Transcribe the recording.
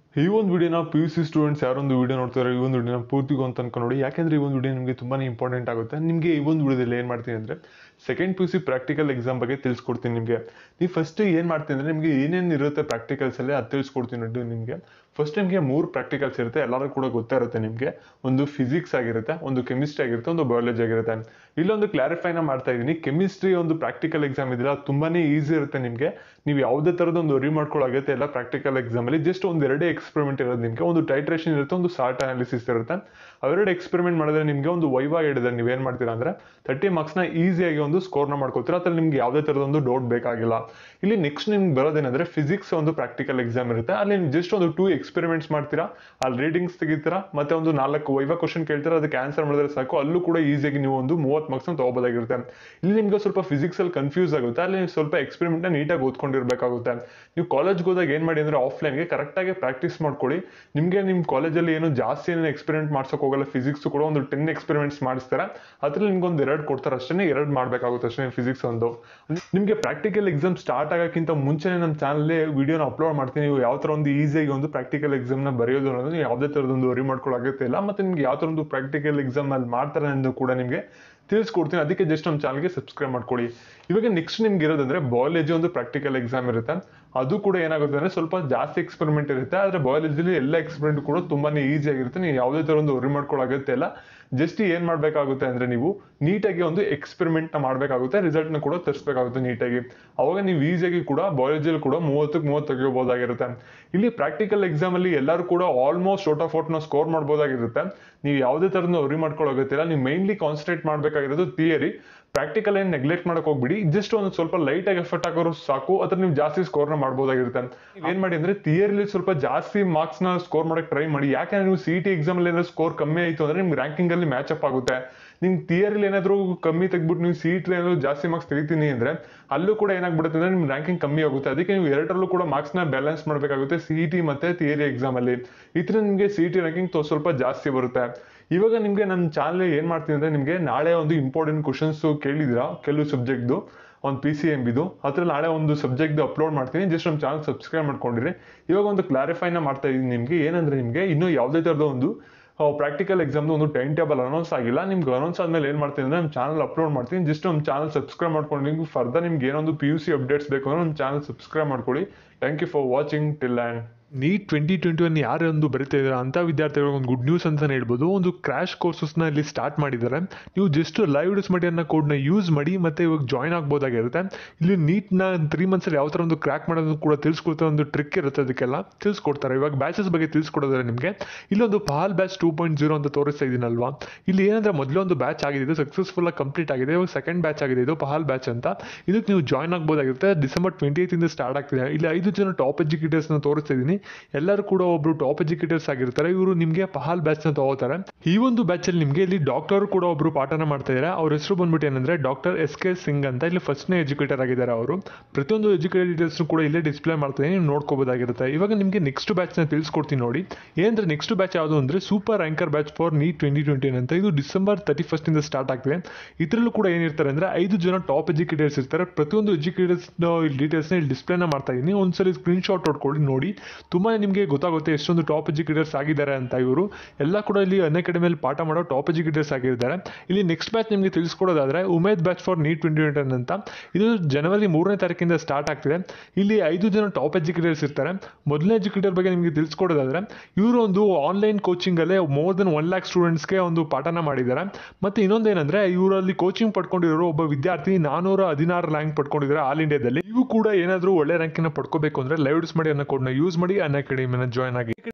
ಈ ಒಂದು ವಿಡಿಯೋನ ಪಿ ಯು ಸಿ ಸ್ಟೂಡೆಂಟ್ಸ್ ಯಾರೊಂದು ವಿಡಿಯೋ ನೋಡ್ತಾರೆ ಈ ಒಂದು ವಿಡಿಯೋನ ಪೂರ್ತಿಗೂ ಅಂತ ಅನ್ಕೊಂಡು ನೋಡಿ ಯಾಕೆಂದ್ರೆ ಈ ಒಂದು ವಿಡಿಯೋ ನಿಮಗೆ ತುಂಬಾ ಇಂಪಾರ್ಟೆಂಟ್ ಆಗುತ್ತೆ ನಿಮಗೆ ಈ ಒಂದು ವಿಡಿಯೋದಲ್ಲಿ ಏನು ಮಾಡ್ತೀನಿ ಅಂದರೆ second P U C practical exam ಬಗ್ಗೆ ತಿಳಿಸ್ಕೊಡ್ತೀನಿ ನಿಮಗೆ ನೀವು ಫಸ್ಟ್ ಏನು ಮಾಡ್ತೀನಿ ಅಂದರೆ ನಿಮಗೆ ಏನೇನು ಇರುತ್ತೆ ಪ್ರಾಕ್ಟಿಕಲ್ಸಲ್ಲಿ ಅದು ತಿಳಿಸ್ಕೊಡ್ತೀನಿ ನೋಡಿ ನಿಮಗೆ ಫಸ್ಟ್ ನಿಮಗೆ ಮೂರು ಪ್ರಾಕ್ಟಿಕಲ್ಸ್ ಇರುತ್ತೆ ಎಲ್ಲರೂ ಕೂಡ ಗೊತ್ತೇ ಇರುತ್ತೆ ನಿಮಗೆ ಒಂದು ಫಿಸಿಕ್ಸ್ ಆಗಿರುತ್ತೆ ಒಂದು ಕೆಮಿಸ್ಟ್ರಿ ಆಗಿರುತ್ತೆ ಒಂದು ಬಯಾಲಜಿ ಆಗಿರುತ್ತೆ ಇಲ್ಲೊಂದು ಕ್ಲಾರಿಫೈನ ಮಾಡ್ತಾ ಇದ್ದೀನಿ ಕೆಮಿಸ್ಟ್ರಿ ಒಂದು ಪ್ರಾಕ್ಟಿಕಲ್ ಎಕ್ಸಾಮ್ ಇದೆಯಲ್ಲ ತುಂಬಾನೇ ಈಸಿ ಇರುತ್ತೆ ನಿಮಗೆ ನೀವು ಯಾವುದೇ ಥರದ ಒಂದು ವರಿ ಮಾಡ್ಕೊಳ್ಳಾಗುತ್ತೆ ಎಲ್ಲ ಪ್ರಾಕ್ಟಿಕಲ್ ಎಕ್ಸಾಮಲ್ಲಿ ಜಸ್ಟ್ ಒಂದು ಎರಡೇ ಎಕ್ಸ್ಪೆರಿಮೆಂಟ್ ಇರೋದು ನಿಮಗೆ ಒಂದು ಟೈಟ್ರೇಷನ್ ಇರುತ್ತೆ ಒಂದು ಸಾರ್ಟ್ ಅನಾಲಿಸಿಸ್ ಇರುತ್ತೆ ಅವೆರಡು ಎಕ್ಸ್ಪೆರಿಮೆಂಟ್ ಮಾಡಿದ್ರೆ ನಿಮಗೆ ಒಂದು ವೈವಾ ಹಿಡಿದ್ರೆ ನೀವು ಏನು ಮಾಡ್ತೀರಾ ಅಂದರೆ ತರ್ಟಿ ಮಾರ್ಕ್ಸ್ನ ಈಸಿಯಾಗಿ ಒಂದು ಸ್ಕೋರ್ನ ಮಾಡ್ಕೊತೀರಾ ಅದ್ರಲ್ಲಿ ನಿಮ್ಗೆ ಯಾವುದೇ ಥರದ ಒಂದು ಡೌಟ್ ಬೇಕಾಗಿಲ್ಲ ಇಲ್ಲಿ ನೆಕ್ಸ್ಟ್ ನಿಮ್ಗೆ ಬರೋದೇನಂದ್ರೆ ಫಿಸಿಕ್ಸ್ ಒಂದು ಪ್ರಾಕ್ಟಿಕಲ್ ಎಕ್ಸಾಮ್ ಇರುತ್ತೆ ಅಲ್ಲಿ ಜಸ್ಟ್ ಒಂದು ಟೂ ಎಕ್ಸ್ಪೆರಿಮೆಂಟ್ಸ್ ಮಾಡ್ತೀರಾ ಅಲ್ಲಿ ರೀಡಿಂಗ್ಸ್ ತೆಗಿತೀರಾ ಮತ್ತೆ ಒಂದು ನಾಲ್ಕು ವೈವಾ ಕ್ವಶನ್ ಕೇಳ್ತೀರಾ ಅದಕ್ಕೆ ಆನ್ಸರ್ ಮಾಡಿದ್ರೆ ಸಾಕು ಅಲ್ಲೂ ಕೂಡ ಈಸಿಯಾಗಿ ನೀವು ಒಂದು ಮೂವತ್ತು ಮಾರ್ಕ್ಸ್ನ ತಗೋಬೋದಾಗಿರುತ್ತೆ ಇಲ್ಲಿ ನಿಮ್ಗೆ ಸ್ವಲ್ಪ ಫಿಸಿಕ್ಸ್ ಅಲ್ಲಿ ಕನ್ಫ್ಯೂಸ್ ಆಗುತ್ತೆ ಅಲ್ಲಿ ನೀವು ಸ್ವಲ್ಪ ಎಕ್ಸ್ಪೆರಿಮೆಂಟ್ನ ನೀಟಾಗಿ ಓದ್ಕೊಂಡಿರ್ಬೇಕಾಗುತ್ತೆ ನೀವು ಕಾಲೇಜ್ಗೆ ಹೋದಾಗ ಏನು ಮಾಡಿ ಅಂದರೆ ಆಫ್ಲೈನ್ಗೆ ಕರೆಕ್ಟಾಗಿ ಪ್ರಾಕ್ಟೀಸ್ ಮಾಡ್ಕೊಳ್ಳಿ ನಿಮಗೆ ನಿಮ್ಮ ಕಾಲೇಜಲ್ಲಿ ಏನು ಜಾಸ್ತಿ ಏನು ಎಕ್ಸ್ಪೆರಿಮೆಂಟ್ ಮಾಡ್ಸೋಕೆ ಹೋಗಲ್ಲ ಫಿಸಿಕ್ಸ್ ಕೂಡ ಒಂದು ಟೆನ್ ಎಕ್ಸ್ಪೆರಿಮೆಂಟ್ಸ್ ಮಾಡಿಸ್ತಾರೆ ಅದ್ರಲ್ಲಿ ನಿಮ್ಗೆ ಒಂದು ಎರಡು ಕೊಡ್ತಾರೆ ಅಷ್ಟೇ ಎರಡು ಮಾಡಬೇಕಾಗುತ್ತೆ ಅಷ್ಟೇ ಫಿಸಿಕ್ಸ್ ಒಂದು ನಿಮಗೆ ಪ್ರಾಕ್ಟಿಕಲ್ ಎಕ್ಸಾಮ್ ಸ್ಟಾರ್ಟ್ ಆಗೋಕ್ಕಿಂತ ಮುಂಚೆನೇ ನಮ್ಮ ಚಾನಲ್ಲೇ ವಿಡಿಯೋನ ಅಪ್ಲೋಡ್ ಮಾಡ್ತೀನಿ ನೀವು ಯಾವ ಥರ ಒಂದು ಈಸಿಯಾಗಿ ಒಂದು ಪ್ರಾಕ್ಟಿಕಲ್ ಎಕ್ಸಾಮ್ನ ಬರೆಯೋದು ಅನ್ನೋದು ನೀವು ಯಾವುದೇ ಥರದ ಒಂದು ವರಿ ಮಾಡ್ಕೊಳ್ಳೋಗುತ್ತೆ ಇಲ್ಲ ಮತ್ತು ನಿಮ್ಗೆ ಯಾವ ಥರ ಒಂದು ಪ್ರಾಕ್ಟಿಕಲ್ ಎಕ್ಸಾಮ್ ಅಲ್ಲಿ ಮಾಡ್ತಾರೆ ಅನ್ನೋದು ಕೂಡ ನಿಮಗೆ ತಿಳಿಸ್ಕೊಡ್ತೀನಿ ಅದಕ್ಕೆ ಜಸ್ಟ್ ನಮ್ಮ ಚಾನಲ್ಗೆ ಸಬ್ಸ್ಕ್ರೈಬ್ ಮಾಡ್ಕೊಳ್ಳಿ ಇವಾಗ ನೆಕ್ಸ್ಟ್ ನಿಮ್ಗೆ ಇರೋದಂದ್ರೆ ಬಯಾಲಜಿ ಒಂದು ಪ್ರಾಕ್ಟಿಕಲ್ ಎಕ್ಸಾಮ್ ಇರುತ್ತೆ ಅದು ಕೂಡ ಏನಾಗುತ್ತೆ ಅಂದ್ರೆ ಸ್ವಲ್ಪ ಜಾಸ್ತಿ ಎಕ್ಸ್ಪೆರಿಮೆಂಟ್ ಇರುತ್ತೆ ಆದರೆ ಬಯಾಲಜಿಲಿ ಎಲ್ಲ ಎಕ್ಸ್ಪೆರಿಮೆಂಟ್ ಕೂಡ ತುಂಬಾನೇ ಈಸಿ ಆಗಿರುತ್ತೆ ನೀವು ಯಾವುದೇ ಥರ ಒಂದು ವರಿ ಮಾಡ್ಕೊಳ್ಳಾಗುತ್ತೆ ಇಲ್ಲ ಜಸ್ಟ್ ಏನು ಮಾಡಬೇಕಾಗುತ್ತೆ ಅಂದ್ರೆ ನೀವು ನೀಟಾಗಿ ಒಂದು ಎಕ್ಸ್ಪೆರಿಮೆಂಟ್ ನ ಮಾಡಬೇಕಾಗುತ್ತೆ ರಿಸಲ್ಟ್ನ ಕೂಡ ತರಿಸ್ಬೇಕಾಗುತ್ತೆ ನೀಟಾಗಿ ಅವಾಗ ನೀವು ಈಸಿಯಾಗಿ ಕೂಡ ಬಯಾಲಜಿಯಲ್ಲಿ ಕೂಡ ಮೂವತ್ತಕ್ಕೆ ಮೂವತ್ತು ತೆಗಿಬೋದಾಗಿರುತ್ತೆ ಇಲ್ಲಿ ಪ್ರಾಕ್ಟಿಕಲ್ ಎಕ್ಸಾಮ್ ಅಲ್ಲಿ ಎಲ್ಲರೂ ಕೂಡ ಆಲ್ಮೋಸ್ಟ್ ಔಟ್ ಆಫ್ ಔಟ್ನ ಸ್ಕೋರ್ ಮಾಡ್ಬೋದಾಗಿರುತ್ತೆ ನೀವು ಯಾವುದೇ ಥರದ ವರಿ ಮಾಡ್ಕೊಳ್ಳೋಗುತ್ತಿಲ್ಲ ನೀವು ಮೈನ್ಲಿ ಕಾನ್ಸಂಟ್ರೇಟ್ ಮಾಡಬೇಕಾಗಿರೋದು ಥಿಯರಿ ಪ್ರಾಕ್ಟಿಕಲ್ ಏನು ನೆಗ್ಲೆಕ್ಟ್ ಮಾಡಕ್ ಹೋಗ್ಬಿಡಿ ಜಸ್ಟ್ ಒಂದು ಸ್ವಲ್ಪ ಲೈಟ್ ಆಗಿ ಎಫರ್ಟ್ ಹಾಕೋರು ಸಾಕು ಅದ್ರ ನೀವು ಜಾಸ್ತಿ ಸ್ಕೋರ್ನ ಮಾಡ್ಬೋದಾಗಿರುತ್ತೆ ನೀವು ಏನ್ ಮಾಡಿ ಅಂದ್ರೆ ಥಿಯರಿಲಿ ಸ್ವಲ್ಪ ಜಾಸ್ತಿ ಮಾರ್ಕ್ಸ್ ನ ಸ್ಕೋರ್ ಮಾಡಕ್ ಟ್ರೈ ಮಾಡಿ ಯಾಕಂದ್ರೆ ನೀವು ಸಿ ಟಿ ಎಕ್ಸಾಮ್ ಅಲ್ಲಿ ಏನಾದ್ರು ಸ್ಕೋರ್ ಕಮ್ಮಿ ಆಯ್ತು ಅಂದ್ರೆ ನಿಮ್ಗೆ ರ್ಯಾಂಕಿಂಗ್ ಅಲ್ಲಿ ಮ್ಯಾಚ್ ಅಪ್ ಆಗುತ್ತೆ ನಿಮ್ ಥಿಯರಿಲಿ ಏನಾದ್ರು ಕಮ್ಮಿ ತೆಗ್ಬಿಟ್ಟು ನೀವು ಸಿ ಟಿ ಏನಾದ್ರು ಜಾಸ್ತಿ ಮಾರ್ಕ್ಸ್ ತೆಗಿತೀನಿ ಅಂದ್ರೆ ಅಲ್ಲೂ ಕೂಡ ಏನಾಗ್ಬಿಡುತ್ತೆ ಅಂದ್ರೆ ನಿಮ್ ರ್ಯಾಂಕಿಂಗ್ ಕಮ್ಮಿ ಆಗುತ್ತೆ ಅದಕ್ಕೆ ನೀವು ಎರಡರಲ್ಲೂ ಕೂಡ ಮಾರ್ಕ್ಸ್ ನ ಬ್ಯಾಲೆನ್ಸ್ ಮಾಡಬೇಕಾಗುತ್ತೆ ಸಿ ಟಿ ಮತ್ತೆ ಥಿಯರಿ ಎಕ್ಸಾಮ್ ಅಲ್ಲಿ ಈ ತರ ನಿಮಗೆ ಸಿ ಟಿ ರ್ಯಾಂಕಿಂಗ್ ಸ್ವಲ್ಪ ಜಾಸ್ತಿ ಬರುತ್ತೆ ಇವಾಗ ನಿಮಗೆ ನನ್ನ ಚಾನಲ್ ಏನು ಮಾಡ್ತೀನಿ ಅಂದರೆ ನಿಮಗೆ ನಾಳೆ ಒಂದು ಇಂಪಾರ್ಟೆಂಟ್ ಕ್ವಶನ್ಸು ಕೇಳಿದಿರಾ ಕೆಲವು ಸಬ್ಜೆಕ್ಟ್ದು ಒಂದು ಪಿ ಸಿ ಎಮ್ ಬಿದು ಅದ್ರ ನಾಳೆ ಒಂದು ಸಬ್ಜೆಕ್ಟ್ ಅಪ್ಲೋಡ್ ಮಾಡ್ತೀನಿ ಜಸ್ಟ್ ನಮ್ಮ ಚಾನಲ್ ಸಬ್ಸ್ಕ್ರೈಬ್ ಮಾಡ್ಕೊಂಡಿರಿ ಇವಾಗ ಒಂದು ಕ್ಲಾರಿಫೈನ ಮಾಡ್ತಾ ಇದ್ದೀನಿ ನಿಮಗೆ ಏನಂದ್ರೆ ನಿಮಗೆ ಇನ್ನೂ ಯಾವುದೇ ಥರದ ಒಂದು ಪ್ರಾಕ್ಟಿಕಲ್ ಎಕ್ಸಾಮ್ದು ಒಂದು ಟೈಮ್ ಟೇಬಲ್ ಅನೌನ್ಸ್ ಆಗಿಲ್ಲ ನಿಮ್ಗೆ ಅನೌನ್ಸ್ ಆದ್ಮೇಲೆ ಏನು ಮಾಡ್ತೀನಿ ಅಂದರೆ ನಮ್ಮ ಚಾನಲ್ ಅಪ್ಲೋಡ್ ಮಾಡ್ತೀನಿ ಜಸ್ಟ್ ನಮ್ಮ ಚಾನಲ್ ಸಬ್ಸ್ಕ್ರೈಬ್ ಮಾಡ್ಕೊಂಡು ನಿಮ್ಗೆ ಫರ್ದರ್ ನಿಮ್ಗೆ ಏನೊಂದು ಪಿ ಯು ಸಿ ಅಪ್ಡೇಟ್ಸ್ ಬೇಕು ಅಂದ್ರೆ ನಮ್ಮ ಚಾನಲ್ ಸಬ್ಸ್ಕ್ರೈಬ್ ಮಾಡ್ಕೊಳ್ಳಿ thank you for watching till and NEET twenty twenty one ಯಾರೊಂದು ಬರಿತಾ ಇದ್ದಾರೆ ಅಂಥ ವಿದ್ಯಾರ್ಥಿಗಳಿಗೆ ಒಂದು ಗುಡ್ ನ್ಯೂಸ್ ಅಂತಲೇ ಹೇಳ್ಬೋದು ಒಂದು ಕ್ರ್ಯಾಶ್ ಕೋರ್ಸಸ್ನ ಇಲ್ಲಿ ಸ್ಟಾರ್ಟ್ ಮಾಡಿದ್ದಾರೆ ನೀವು ಜಸ್ಟ್ ಲೈವ್ ಯೂಸ್ ಮಾಡಿ ಅನ್ನೋ ಕೋಡ್ನ ಯೂಸ್ ಮಾಡಿ ಮತ್ತೆ ಇವಾಗ ಜಾಯ್ನ್ ಆಗ್ಬೋದಾಗಿರುತ್ತೆ ಇಲ್ಲಿ ನೀಟ್ನ ತ್ರೀ ಮಂತ್ಸಲ್ಲಿ ಯಾವ ಥರ ಒಂದು ಕ್ರ್ಯಾಕ್ ಮಾಡೋದು ಕೂಡ ತಿಳಿಸ್ಕೊಡ್ತಾರೆ ಒಂದು ಟ್ರಿಕ್ ಇರುತ್ತೆ ಅದಕ್ಕೆಲ್ಲ ತಿಳಿಸ್ಕೊಡ್ತಾರೆ ಇವಾಗ ಬ್ಯಾಚಸ್ ಬಗ್ಗೆ ತಿಳಿಸ್ಕೊಡೋದ್ರೆ ನಿಮಗೆ ಇಲ್ಲೊಂದು ಪಾಲ್ ಬ್ಯಾಚ್ ಟೂ ಪಾಯಿಂಟ್ ಜೀರೋ ಅಂತ ತೋರಿಸ್ತಾ ಇದೀನಲ್ವಾ ಇಲ್ಲಿ ಏನಂದ್ರೆ ಮೊದಲೇ ಒಂದು ಬ್ಯಾಚ್ ಆಗಿದೆ ಇದು ಸಕ್ಸಸ್ಫುಲ್ ಆಗಿ ಕಂಪ್ಲೀಟ್ ಆಗಿದೆ ಇವಾಗ ಸೆಕೆಂಡ್ ಬ್ಯಾಚ್ ಆಗಿದೆ ಇದು ಪಹಾಲ್ ಬ್ಯಾಚ್ ಅಂತ ಇದಕ್ಕೆ ನೀವು ಜಾಯ್ನ್ ಆಗ್ಬೋದಾಗಿರುತ್ತೆ ಡಿಸೆಂಬರ್ ಟ್ವೆಂಟಿ ಇಂದ ಸ್ಟಾರ್ಟ್ ಆಗ್ತಿದೆ ಇಲ್ಲಿ ಐದು ಜನ ಟಾಪ್ ಎಜುಕೇಟರ್ಸ್ನ ತೋರಿಸ್ತಾ ಇದ್ದೀನಿ ಎಲ್ಲರೂ ಕೂಡ ಒಬ್ರು ಟಾಪ್ ಎಜುಕೇಟರ್ಸ್ ಆಗಿರ್ತಾರೆ ಇವರು ನಿಮಗೆ ಪಹಾಲ್ ಬ್ಯಾಚ್ ನ ತಗೋತಾರೆ ಈ ಒಂದು ಬ್ಯಾಚ್ ಅಲ್ಲಿ ನಿಮಗೆ ಇಲ್ಲಿ ಡಾಕ್ಟರ್ ಕೂಡ ಒಬ್ರು ಪಾಠನ ಮಾಡ್ತಾ ಇದ್ದಾರೆ ಅವ್ರ ಹೆಸರು ಬಂದ್ಬಿಟ್ಟು ಏನಂದ್ರೆ ಡಾಕ್ಟರ್ ಎಸ್ ಕೆ ಸಿಂಗ್ ಅಂತ ಇಲ್ಲಿ ಫಸ್ಟ್ನೇ ಎಜುಕೇಟರ್ ಆಗಿದ್ದಾರೆ ಅವರು ಪ್ರತಿಯೊಂದು ಎಜುಕೇಟರ್ ಡೀಟೇಲ್ಸ್ ಕೂಡ ಇಲ್ಲೇ ಡಿಸ್ಪ್ಲೇ ಮಾಡ್ತಾ ನೀವು ನೋಡ್ಕೋಬೋದಾಗಿರುತ್ತೆ ಇವಾಗ ನಿಮಗೆ ನೆಕ್ಸ್ಟ್ ಬ್ಯಾಚ್ ನ ತಿಳಿಸ್ಕೊಡ್ತೀನಿ ನೋಡಿ ಏನಂದ್ರೆ ನೆಕ್ಸ್ಟ್ ಬ್ಯಾಚ್ ಯಾವುದು ಅಂದ್ರೆ super anchor batch for NEET twenty twenty ಅಂತ ಇದು ಡಿಸೆಂಬರ್ ತರ್ಟಿ ಫಸ್ಟ್ ಇಂದ ಸ್ಟಾರ್ಟ್ ಆಗ್ತಿದೆ ಇದರಲ್ಲೂ ಕೂಡ ಏನಿರ್ತಾರೆ ಅಂದ್ರೆ ಐದು ಜನ ಟಾಪ್ ಎಜುಕೇಟರ್ಸ್ ಇರ್ತಾರೆ ಪ್ರತಿಯೊಂದು ಎಜುಕೇಟರ್ಸ್ ಡೀಟೇಲ್ಸ್ನ ಇಲ್ಲಿ ಡಿಸ್ಪ್ಲೇನ ಮಾಡ್ತಾ ಇದ್ದೀನಿ ಒಂದ್ಸಲಿ ಸ್ಕ್ರೀನ್ ಶಾಟ್ ಹೊಡ್ಕೊಳ್ಳಿ ನೋಡಿ ತುಂಬಾ ನಿಮಗೆ ಗೊತ್ತಾಗುತ್ತೆ ಎಷ್ಟೊಂದು ಟಾಪ್ ಎಜುಕೇಟರ್ಸ್ ಆಗಿದ್ದಾರೆ ಅಂತ ಇವರು ಎಲ್ಲ ಕೂಡ ಇಲ್ಲಿ ಅನ್ ಅಕಾಡೆಮಿಯಲ್ಲಿ ಪಾಠ ಮಾಡೋ ಟಾಪ್ ಎಜುಕೇಟರ್ಸ್ ಆಗಿದ್ದಾರೆ ಇಲ್ಲಿ ನೆಕ್ಸ್ಟ್ ಬ್ಯಾಚ್ ನಿಮಗೆ ತಿಳಿಸ್ಕೊಡೋದಾದ್ರೆ Umeed batch for NEET twenty twenty ಅಂತ ಇದು ಜನವರಿ ಮೂರನೇ ತಾರೀಕಿಂದ ಸ್ಟಾರ್ಟ್ ಆಗ್ತಿದೆ ಇಲ್ಲಿ ಐದು ಜನ ಟಾಪ್ ಎಜುಕೇಟರ್ಸ್ ಇರ್ತಾರೆ ಮೊದಲನೇ ಎಜುಕೇಟರ್ ಬಗ್ಗೆ ನಿಮಗೆ ತಿಳಿಸ್ಕೊಡೋದಾದ್ರೆ ಇವರು ಒಂದು ಆನ್ಲೈನ್ ಕೋಚಿಂಗಲ್ಲೇ ಮೋರ್ ದೆನ್ ಒನ್ ಲ್ಯಾಕ್ ಸ್ಟೂಡೆಂಟ್ಸ್ಗೆ ಒಂದು ಪಾಠನ ಮಾಡಿದ್ದಾರೆ ಮತ್ತು ಇನ್ನೊಂದೇನೆಂದರೆ ಇವರಲ್ಲಿ ಕೋಚಿಂಗ್ ಪಡ್ಕೊಂಡಿರೋ ಒಬ್ಬ ವಿದ್ಯಾರ್ಥಿ ನಾನೂರ ಹದಿನಾರು ರ್ಯಾಂಕ್ ಪಡ್ಕೊಂಡಿದ್ದಾರೆ ಆಲ್ ಇಂಡಿಯಾದಲ್ಲಿ ಇವು ಕೂಡ ಏನಾದರೂ ಒಳ್ಳೆ ರ್ಯಾಂಕಿನ ಪಡ್ಕೋಬೇಕು ಅಂದರೆ ಲೈವ್ಸ್ ಮಾಡಿ ಅನ್ನೋ ಕೋಡ್ನ ಯೂಸ್ ಮಾಡಿ ಅನ್ ಅಕಾಡೆಮಿನ ಜಾಯ್ನ್ ಆಗಿ